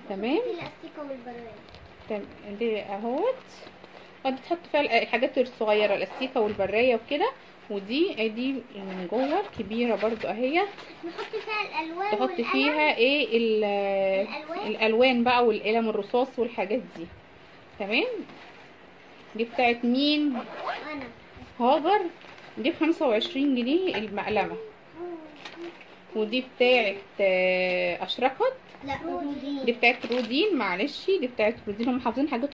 تمام في الاستيكه والبرايه تم- دي اهوت ودي تحط فيها ال- الحاجات الصغيره الاستيكه والبرايه وكده ودي ادي من جوه كبيره برضو اهي نحط فيها الالوان تحط والقلم. فيها ايه ال- الالوان الالوان بقى والقلم الرصاص والحاجات دي تمام دي بتاعت مين انا هاجر دي بخمسة وعشرين جنيه المقلمة ودي بتاعت آه، أشرقت لا دي بتاعت رودين معلش دي بتاعت رودين هم حافظين حاجات